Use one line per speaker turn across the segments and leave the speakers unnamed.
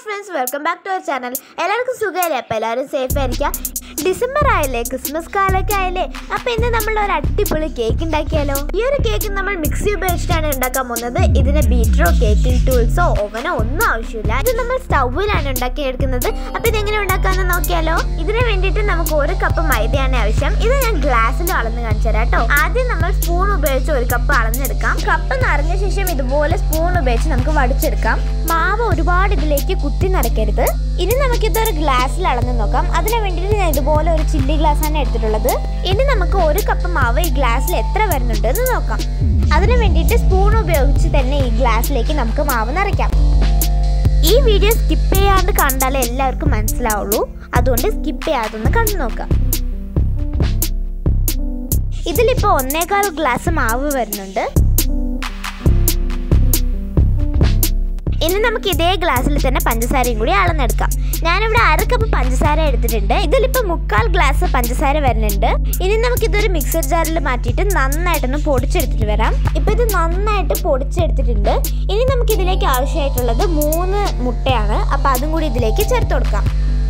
friends welcome back to our channel എല്ലാവർക്കും സുഖമല്ലേ അപ്പോൾ എല്ലാവരും സേഫ് ആയിരിക്കാം ഡിസംബർ ആയല്ലേ ക്രിസ്മസ് കാലൊക്കെ ആയല്ലേ അപ്പോൾ ഇന്ന് നമ്മൾ ഒരു അടിപൊളി കേക്ക് ഉണ്ടാക്കിയാലോ ഈ ഒരു കേക്ക് നമ്മൾ മിക്സി ഉപയോഗിച്ചിട്ടാണ് ഉണ്ടാക്കാൻ പോകുന്നത് ഇതിന് ബീറ്ററോ കേക്കിംഗ് ടൂൾസോ ഓവനോ ഒന്നും ആവശ്യമില്ല ഇത് നമ്മൾ സ്റ്റൗവിലാണ് ഉണ്ടാക്കിയെടുക്കുന്നത് അപ്പോൾ ഇതെങ്ങനെ ഉണ്ടാക്കാമെന്ന് നോക്കിയാലോ ഇതിന് വേണ്ടിയിട്ട് നമുക്ക് ഒരു കപ്പ് മൈദയാണ് ആവശ്യം ഇത് ഞാൻ ഗ്ലാസ്സിൽ അളന്ന് കാണിച്ചു തരാം കേട്ടോ ആദ്യം നമ്മൾ സ്പൂൺ ഉപയോഗിച്ച് ഒരു കപ്പ് അളന്നെടുക്കാം കപ്പ് നിറഞ്ഞ ശേഷം ഇതുപോലെ സ്പൂൺ ഉപയോഗിച്ച് നമുക്ക് വടിച്ചെടുക്കാം മാവ് ഒരുപാട് ഇതിലേക്ക് കുത്തി നിറയ്ക്കരുത് ഇനി നമുക്കിതൊരു ഗ്ലാസ്സിൽ അളന്ന് നോക്കാം അതിന് വേണ്ടിയിട്ട് ഞാൻ ഇതുപോലെ ഒരു ചില്ലി ഗ്ലാസ് ആണ് എടുത്തിട്ടുള്ളത് ഇനി നമുക്ക് ഒരു കപ്പ് മാവ് ഈ ഗ്ലാസ്സിൽ എത്ര വരുന്നുണ്ട് എന്ന് നോക്കാം അതിന് വേണ്ടിയിട്ട് സ്പൂൺ ഉപയോഗിച്ച് തന്നെ ഈ ഗ്ലാസ്സിലേക്ക് നമുക്ക് മാവ് നിറയ്ക്കാം ഈ വീഡിയോ സ്കിപ്പ് ചെയ്യാണ്ട് കണ്ടാലേ എല്ലാവർക്കും മനസ്സിലാവുള്ളൂ അതുകൊണ്ട് സ്കിപ്പ് ചെയ്യാതൊന്ന് കണ്ടു നോക്കാം ഇതിലിപ്പോൾ ഒന്നേകാൽ ഗ്ലാസ് മാവ് വരുന്നുണ്ട് ഇനി നമുക്ക് ഇതേ ഗ്ലാസ്സിൽ തന്നെ പഞ്ചസാരയും കൂടി അളന്നെടുക്കാം ഞാനിവിടെ അര കപ്പ് പഞ്ചസാര എടുത്തിട്ടുണ്ട് ഇതിലിപ്പോൾ മുക്കാൽ ഗ്ലാസ് പഞ്ചസാര വരുന്നുണ്ട് ഇനി നമുക്ക് ഇതൊരു മിക്സർ ജാറിൽ മാറ്റിയിട്ട് നന്നായിട്ടൊന്ന് പൊടിച്ചെടുത്തിട്ട് വരാം ഇപ്പോൾ ഇത് നന്നായിട്ട് പൊടിച്ചെടുത്തിട്ടുണ്ട് ഇനി നമുക്ക് ഇതിലേക്ക് ആവശ്യമായിട്ടുള്ളത് മൂന്ന് മുട്ടയാണ് അപ്പോൾ അതും കൂടി ഇതിലേക്ക് ചേർത്ത് കൊടുക്കാം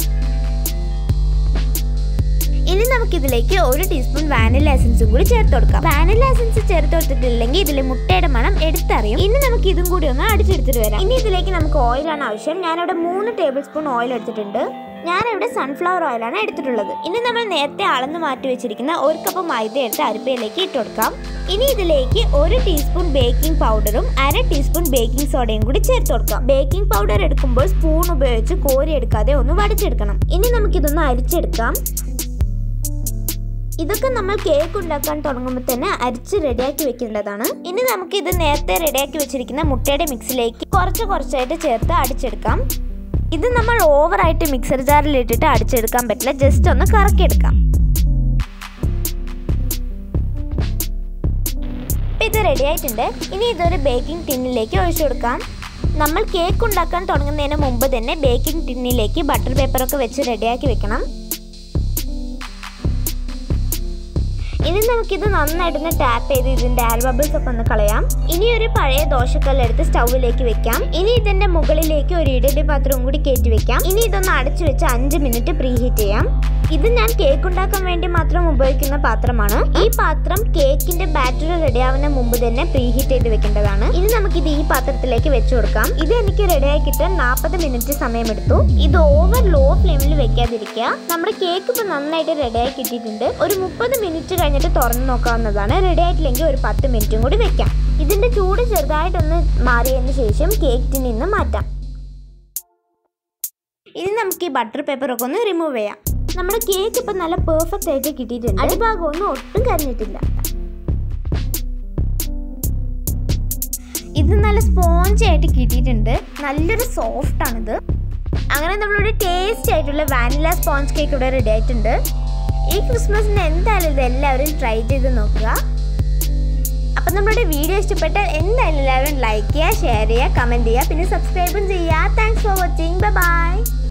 ഇനി നമുക്ക് ഇതിലേക്ക് ഒരു ടീസ്പൂൺ വാനില എസൻസും കൂടി ചേർത്ത് കൊടുക്കാം വാനില എസൻസ് ചേർത്ത് കൊടുത്തിട്ടില്ലെങ്കിൽ ഇതിൽ മുട്ടയുടെ മണം എടുത്തറിയും ഇനി നമുക്ക് ഇതും കൂടി ഒന്ന് അടിച്ചെടുത്തിട്ട് വരാം ഇനി ഇതിലേക്ക് നമുക്ക് ഓയിലാണ് ആവശ്യം ഞാനിവിടെ മൂന്ന് ടേബിൾ സ്പൂൺ ഓയിൽ എടുത്തിട്ടുണ്ട് ഞാനിവിടെ സൺഫ്ലവർ ഓയിലാണ് എടുത്തിട്ടുള്ളത് ഇനി നമ്മൾ നേരത്തെ അളന്ന് മാറ്റി വെച്ചിരിക്കുന്ന ഒരു കപ്പ് മൈദ എടുത്ത് അരിപ്പയിലേക്ക് ഇട്ട് കൊടുക്കാം ഇനി ഇതിലേക്ക് ഒരു ടീസ്പൂൺ ബേക്കിംഗ് പൗഡറും അര ടീസ്പൂൺ ബേക്കിംഗ് സോഡയും കൂടി ചേർത്ത് കൊടുക്കാം ബേക്കിംഗ് പൗഡർ എടുക്കുമ്പോൾ സ്പൂൺ ഉപയോഗിച്ച് കോരി എടുക്കാതെ ഒന്ന് വടിച്ചെടുക്കണം ഇനി നമുക്കിതൊന്ന് അരിച്ചെടുക്കാം ഇതൊക്കെ നമ്മൾ കേക്ക് ഉണ്ടാക്കാൻ തുടങ്ങുമ്പോൾ തന്നെ അരിച്ച് റെഡിയാക്കി വെക്കേണ്ടതാണ് ഇനി നമുക്ക് ഇത് നേരത്തെ റെഡിയാക്കി വെച്ചിരിക്കുന്ന മുട്ടയുടെ മിക്സിലേക്ക് കുറച്ച് കുറച്ചായിട്ട് ചേർത്ത് അടിച്ചെടുക്കാം ഇത് നമ്മൾ ഓവറായിട്ട് മിക്സർ ജാറിൽ ഇട്ടിട്ട് അടിച്ചെടുക്കാൻ പറ്റില്ല ജസ്റ്റ് ഒന്ന് കറക്കിയെടുക്കാം ഇപ്പം ഇത് റെഡി ആയിട്ടുണ്ട് ഇനി ഇതൊരു ബേക്കിംഗ് ടിന്നിലേക്ക് ഒഴിച്ചു കൊടുക്കാം നമ്മൾ കേക്ക് ഉണ്ടാക്കാൻ തുടങ്ങുന്നതിന് മുമ്പ് തന്നെ ബേക്കിംഗ് ടിന്നിലേക്ക് ബട്ടർ പേപ്പറൊക്കെ വെച്ച് റെഡിയാക്കി വെക്കണം ഇനി നമുക്കിത് നന്നായിട്ടൊന്ന് ടാപ്പ് ചെയ്ത് ഇതിന്റെ എയർ ബബിൾസ് ഒക്കെ ഒന്ന് കളയാം ഇനി ഒരു പഴയ ദോശക്കല്ല് എടുത്ത് സ്റ്റൗവിലേക്ക് വെക്കാം ഇനി ഇതിന്റെ മുകളിലേക്ക് ഒരു ഇഡലി പാത്രവും കൂടി കയറ്റി വെക്കാം ഇനി ഇതൊന്ന് അടച്ചു വെച്ച് അഞ്ച് മിനിറ്റ് പ്രീ ഹീറ്റ് ചെയ്യാം ഇത് ഞാൻ കേക്ക് ഉണ്ടാക്കാൻ വേണ്ടി മാത്രം ഉപയോഗിക്കുന്ന പാത്രമാണ് ഈ പാത്രം കേക്കിന്റെ ബാറ്ററി റെഡിയാവുന്ന മുമ്പ് തന്നെ പ്രീ ഹീറ്റ് ചെയ്ത് വെക്കേണ്ടതാണ് ഇനി നമുക്കിത് ഈ പാത്രത്തിലേക്ക് വെച്ചു കൊടുക്കാം ഇത് എനിക്ക് റെഡിയായി കിട്ടാൻ നാൽപ്പത് മിനിറ്റ് സമയമെടുത്തു ഇത് ഓവർ ലോ ഫ്ലെയിമിൽ വെക്കാതിരിക്കുക നമ്മുടെ കേക്ക് ഇപ്പൊ നന്നായിട്ട് റെഡിയായി കിട്ടിയിട്ടുണ്ട് ഒരു മുപ്പത് മിനിറ്റ് കഴിഞ്ഞിട്ട് തുറന്നു നോക്കാവുന്നതാണ് റെഡി ആയിട്ടില്ലെങ്കിൽ ഒരു പത്ത് മിനിറ്റും കൂടി വെക്കാം ഇതിന്റെ ചൂട് ചെറുതായിട്ടൊന്ന് മാറിയതിന് ശേഷം കേക്ക് ടിന്നിൽ നിന്ന് മാറ്റാം ഇനി നമുക്ക് ഈ ബട്ടർ പേപ്പർ ഒക്കെ ഒന്ന് റിമൂവ് ചെയ്യാം നമ്മുടെ കേക്ക് ഇപ്പൊ നല്ല പെർഫെക്റ്റ് ആയിട്ട് കിട്ടിയിട്ടുണ്ട് അടിഭാഗം ഒന്നും ഒട്ടും കരിഞ്ഞിട്ടില്ല ഇത് നല്ല സ്പോഞ്ച് ആയിട്ട് കിട്ടിയിട്ടുണ്ട് നല്ലൊരു സോഫ്റ്റ് ആണിത് അങ്ങനെ നമ്മളുടെ ടേസ്റ്റി ആയിട്ടുള്ള വാനില സ്പോഞ്ച് കേക്ക് ഇവിടെ റെഡി ആയിട്ടുണ്ട് ഈ ക്രിസ്മസിന് എന്തായാലും ഇത് എല്ലാവരും ട്രൈ ചെയ്ത് നോക്കുക അപ്പം നമ്മുടെ വീഡിയോ ഇഷ്ടപ്പെട്ടാൽ എന്തായാലും എല്ലാവരും ലൈക്ക് ചെയ്യുക ഷെയർ ചെയ്യുക കമൻറ്റ് ചെയ്യുക പിന്നെ സബ്സ്ക്രൈബും ചെയ്യുക thanks for watching bye by